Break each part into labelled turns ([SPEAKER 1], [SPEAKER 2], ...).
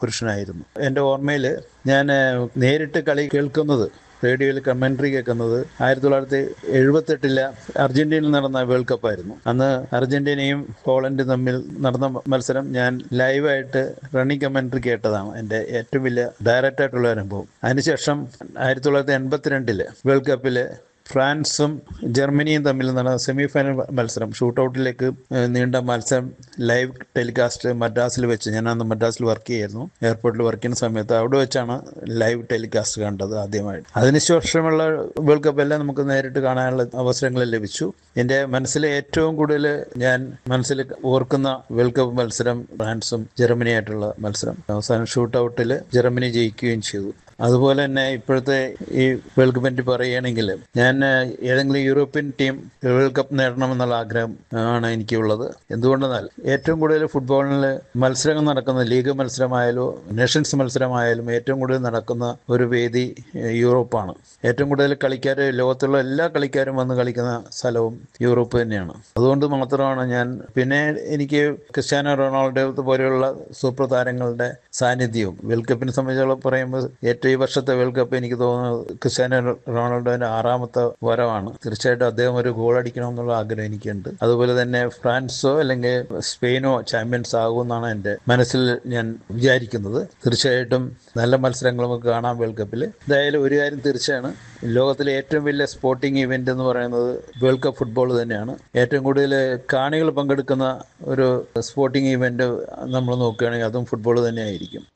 [SPEAKER 1] പുരുഷനായിരുന്നു എൻ്റെ ഓർമ്മയിൽ ഞാൻ നേരിട്ട് കളി കേൾക്കുന്നത് റേഡിയോയിൽ കമൻട്രി കേൾക്കുന്നത് ആയിരത്തി തൊള്ളായിരത്തി എഴുപത്തെട്ടിലെ അർജന്റീനയിൽ നടന്ന വേൾഡ് കപ്പായിരുന്നു അന്ന് അർജന്റീനയും പോളണ്ടും തമ്മിൽ നടന്ന മത്സരം ഞാൻ ലൈവായിട്ട് റണ്ണിങ് കമൻട്രി കേട്ടതാണ് എൻ്റെ ഏറ്റവും വലിയ ഡയറക്റ്റ് ആയിട്ടുള്ള അനുഭവം അതിനുശേഷം ആയിരത്തി തൊള്ളായിരത്തി എൺപത്തിരണ്ടില് വേൾഡ് കപ്പില് ഫ്രാൻസും ജർമ്മനിയും തമ്മിൽ നടന്ന സെമി ഫൈനൽ മത്സരം ഷൂട്ടൗട്ടിലേക്ക് നീണ്ട മത്സരം ലൈവ് ടെലികാസ്റ്റ് മദ്രാസിൽ വെച്ച് ഞാൻ അന്ന് മദ്രാസിൽ വർക്ക് ചെയ്യായിരുന്നു എയർപോർട്ടിൽ വർക്ക് ചെയ്യുന്ന സമയത്ത് അവിടെ വെച്ചാണ് ലൈവ് ടെലികാസ്റ്റ് കണ്ടത് ആദ്യമായിട്ട് അതിനുശേഷമുള്ള വേൾഡ് കപ്പ് എല്ലാം നമുക്ക് നേരിട്ട് കാണാനുള്ള അവസരങ്ങൾ ലഭിച്ചു എൻ്റെ മനസ്സിലെ ഏറ്റവും കൂടുതൽ ഞാൻ മനസ്സിൽ ഓർക്കുന്ന വേൾഡ് കപ്പ് മത്സരം ഫ്രാൻസും ജർമ്മനിയായിട്ടുള്ള മത്സരം അവസാനം ഷൂട്ടൗട്ടിൽ ജർമ്മനി ജയിക്കുകയും ചെയ്തു അതുപോലെ തന്നെ ഇപ്പോഴത്തെ ഈ വേൾഡ് കപ്പിനെ പറയുകയാണെങ്കിൽ ഞാൻ ഏതെങ്കിലും യൂറോപ്യൻ ടീം വേൾഡ് കപ്പ് നേടണമെന്നുള്ള ആഗ്രഹം ആണ് എനിക്കുള്ളത് എന്തുകൊണ്ടെന്നാൽ ഏറ്റവും കൂടുതൽ ഫുട്ബോളിൽ മത്സരങ്ങൾ നടക്കുന്ന ലീഗ് മത്സരമായാലും നേഷൻസ് മത്സരമായാലും ഏറ്റവും കൂടുതൽ നടക്കുന്ന ഒരു വേദി യൂറോപ്പാണ് ഏറ്റവും കൂടുതൽ കളിക്കാർ ലോകത്തുള്ള എല്ലാ കളിക്കാരും വന്ന് കളിക്കുന്ന സ്ഥലവും യൂറോപ്പ് തന്നെയാണ് അതുകൊണ്ട് മാത്രമാണ് ഞാൻ പിന്നെ എനിക്ക് ക്രിസ്ത്യാനോ റൊണാൾഡോ പോലെയുള്ള സൂപ്പർ താരങ്ങളുടെ സാന്നിധ്യവും വേൾഡ് കപ്പിനെ സംബന്ധിച്ചോളം പറയുമ്പോൾ ഏറ്റവും ഈ വർഷത്തെ വേൾഡ് കപ്പ് എനിക്ക് തോന്നുന്നത് ക്രിസ്ത്യാനോ റൊണാൾഡോന്റെ ആറാമത്തെ വരവാണ് തീർച്ചയായിട്ടും അദ്ദേഹം ഒരു ഗോൾ അടിക്കണമെന്നുള്ള ആഗ്രഹം എനിക്കുണ്ട് അതുപോലെ തന്നെ ഫ്രാൻസോ അല്ലെങ്കിൽ സ്പെയിനോ ചാമ്പ്യൻസ് ആകുമെന്നാണ് എൻ്റെ മനസ്സിൽ ഞാൻ വിചാരിക്കുന്നത് തീർച്ചയായിട്ടും നല്ല മത്സരങ്ങൾ നമുക്ക് കാണാം വേൾഡ് കപ്പിൽ എന്തായാലും ഒരു കാര്യം തീർച്ചയാണ് ലോകത്തിലെ ഏറ്റവും വലിയ സ്പോർട്ടിംഗ് ഇവന്റ് എന്ന് പറയുന്നത് വേൾഡ് കപ്പ് ഫുട്ബോൾ തന്നെയാണ് ഏറ്റവും കൂടുതൽ കാണികൾ പങ്കെടുക്കുന്ന ഒരു സ്പോർട്ടിംഗ് ഇവന്റ് നമ്മൾ നോക്കുകയാണെങ്കിൽ അതും ഫുട്ബോൾ തന്നെയായിരിക്കും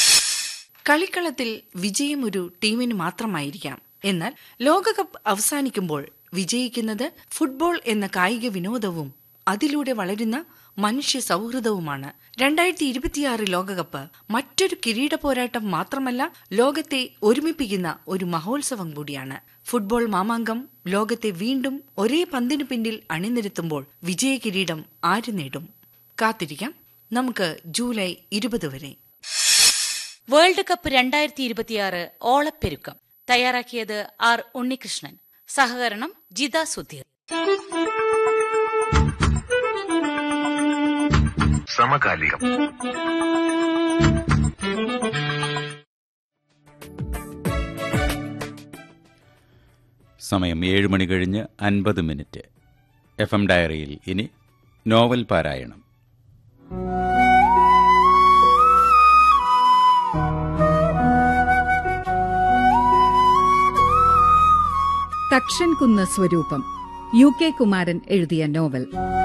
[SPEAKER 2] കളിക്കളത്തിൽ വിജയം ഒരു ടീമിന് മാത്രമായിരിക്കാം എന്നാൽ ലോകകപ്പ് അവസാനിക്കുമ്പോൾ വിജയിക്കുന്നത് ഫുട്ബോൾ എന്ന കായിക വിനോദവും അതിലൂടെ വളരുന്ന മനുഷ്യ സൗഹൃദവുമാണ് രണ്ടായിരത്തി ഇരുപത്തിയാറ് ലോകകപ്പ് മറ്റൊരു കിരീട പോരാട്ടം മാത്രമല്ല ലോകത്തെ ഒരുമിപ്പിക്കുന്ന ഒരു മഹോത്സവം കൂടിയാണ് ഫുട്ബോൾ മാമാങ്കം ലോകത്തെ വീണ്ടും ഒരേ പന്തിനു പിന്നിൽ അണിനിരത്തുമ്പോൾ വിജയ കിരീടം ആര് നേടും കാത്തിരിക്കാം നമുക്ക് ജൂലൈ ഇരുപത് വരെ
[SPEAKER 3] വേൾഡ് കപ്പ് രണ്ടായിരത്തി ഇരുപത്തിയാറ് ഓളപ്പെരുക്കം തയ്യാറാക്കിയത് ആർ ഉണ്ണികൃഷ്ണൻ സഹകരണം ജിത സുധീർ
[SPEAKER 4] സമകാലികം
[SPEAKER 5] സമയം ഏഴ് മണി കഴിഞ്ഞ് അൻപത് മിനിറ്റ് എഫ് എം ഡയറിയിൽ ഇനി നോവൽ പാരായണം
[SPEAKER 6] തക്ഷൻകുന്ന് സ്വരൂപം യു കെ കുമാരൻ എഴുതിയ നോവൽ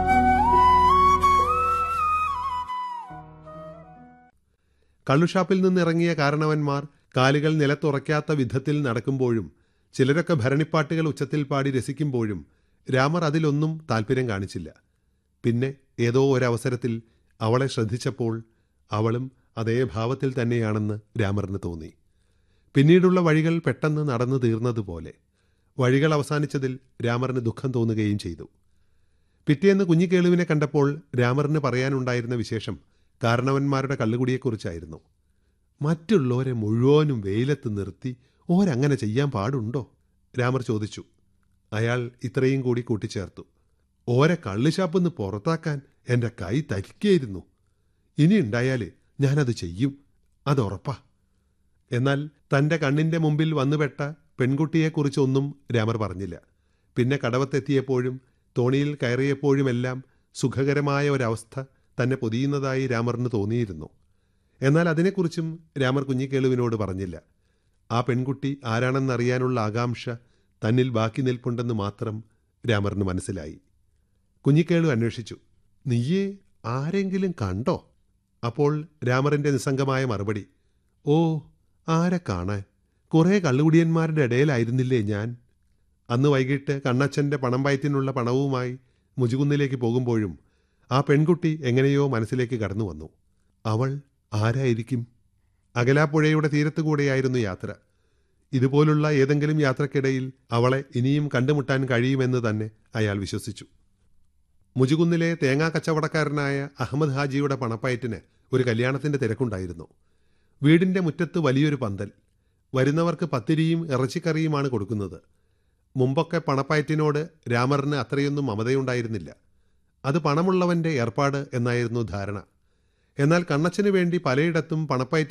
[SPEAKER 7] കള്ളുഷാപ്പിൽ നിന്നിറങ്ങിയ കാരണവന്മാർ കാലുകൾ നിലത്തുറയ്ക്കാത്ത വിധത്തിൽ നടക്കുമ്പോഴും ചിലരൊക്കെ ഭരണിപ്പാട്ടുകൾ ഉച്ചത്തിൽ പാടി രസിക്കുമ്പോഴും രാമർ അതിലൊന്നും താല്പര്യം കാണിച്ചില്ല പിന്നെ ഏതോ ഒരവസരത്തിൽ അവളെ ശ്രദ്ധിച്ചപ്പോൾ അവളും അതേ ഭാവത്തിൽ തന്നെയാണെന്ന് രാമറിന് തോന്നി പിന്നീടുള്ള വഴികൾ പെട്ടെന്ന് നടന്നു തീർന്നതുപോലെ വഴികൾ അവസാനിച്ചതിൽ രാമറിന് ദുഃഖം തോന്നുകയും ചെയ്തു പിറ്റേന്ന് കുഞ്ഞിക്കേളുവിനെ കണ്ടപ്പോൾ രാമറിന് പറയാനുണ്ടായിരുന്ന വിശേഷം കാരണവന്മാരുടെ കള്ളുകുടിയെക്കുറിച്ചായിരുന്നു മറ്റുള്ളവരെ മുഴുവനും വെയിലത്ത് നിർത്തി ഓരങ്ങനെ ചെയ്യാൻ പാടുണ്ടോ രാമർ ചോദിച്ചു അയാൾ ഇത്രയും കൂടി കൂട്ടിച്ചേർത്തു ഓരെ കള്ളുഷാപ്പിന്ന് പുറത്താക്കാൻ എൻ്റെ കൈ തരിക്കായിരുന്നു ഇനി ഉണ്ടായാൽ ഞാനത് ചെയ്യും അതുറപ്പാ എന്നാൽ തൻ്റെ കണ്ണിൻ്റെ മുമ്പിൽ വന്നുപെട്ട പെൺകുട്ടിയെക്കുറിച്ചൊന്നും രാമർ പറഞ്ഞില്ല പിന്നെ കടവത്തെത്തിയപ്പോഴും തോണിയിൽ കയറിയപ്പോഴുമെല്ലാം സുഖകരമായ ഒരവസ്ഥ തന്നെ പൊതിയുന്നതായി രാമറിന് തോന്നിയിരുന്നു എന്നാൽ അതിനെക്കുറിച്ചും രാമർ കുഞ്ഞിക്കേളുവിനോട് പറഞ്ഞില്ല ആ പെൺകുട്ടി ആരാണെന്നറിയാനുള്ള ആകാംക്ഷ തന്നിൽ ബാക്കി നിൽപ്പുണ്ടെന്ന് മാത്രം രാമറിന് മനസ്സിലായി കുഞ്ഞിക്കേളു അന്വേഷിച്ചു നീയേ ആരെങ്കിലും കണ്ടോ അപ്പോൾ രാമറിന്റെ നിസ്സംഗമായ മറുപടി ഓ ആരെ കാണാൻ കുറേ കള്ളുകുടിയന്മാരുടെ ഇടയിലായിരുന്നില്ലേ ഞാൻ അന്ന് വൈകിട്ട് കണ്ണച്ചന്റെ പണം പയറ്റിനുള്ള പണവുമായി മുജുകുന്നിലേക്ക് പോകുമ്പോഴും ആ പെൺകുട്ടി എങ്ങനെയോ മനസ്സിലേക്ക് കടന്നു വന്നു അവൾ ആരായിരിക്കും അകലാപ്പുഴയുടെ തീരത്തുകൂടെയായിരുന്നു യാത്ര ഇതുപോലുള്ള ഏതെങ്കിലും യാത്രക്കിടയിൽ അവളെ ഇനിയും കണ്ടുമുട്ടാൻ കഴിയുമെന്ന് തന്നെ അയാൾ വിശ്വസിച്ചു മുജുകുന്നിലെ തേങ്ങാ കച്ചവടക്കാരനായ അഹമ്മദ് ഹാജിയുടെ പണപ്പയറ്റിന് ഒരു കല്യാണത്തിന്റെ തിരക്കുണ്ടായിരുന്നു വീടിന്റെ മുറ്റത്ത് വലിയൊരു പന്തൽ വരുന്നവർക്ക് പത്തിരിയും ഇറച്ചിക്കറിയുമാണ് കൊടുക്കുന്നത് മുമ്പൊക്കെ പണപ്പയറ്റിനോട് രാമറിന് അത്രയൊന്നും മമതയുണ്ടായിരുന്നില്ല അത് പണമുള്ളവന്റെ ഏർപ്പാട് എന്നായിരുന്നു ധാരണ എന്നാൽ കണ്ണച്ചന് വേണ്ടി പലയിടത്തും പണപ്പയറ്റ്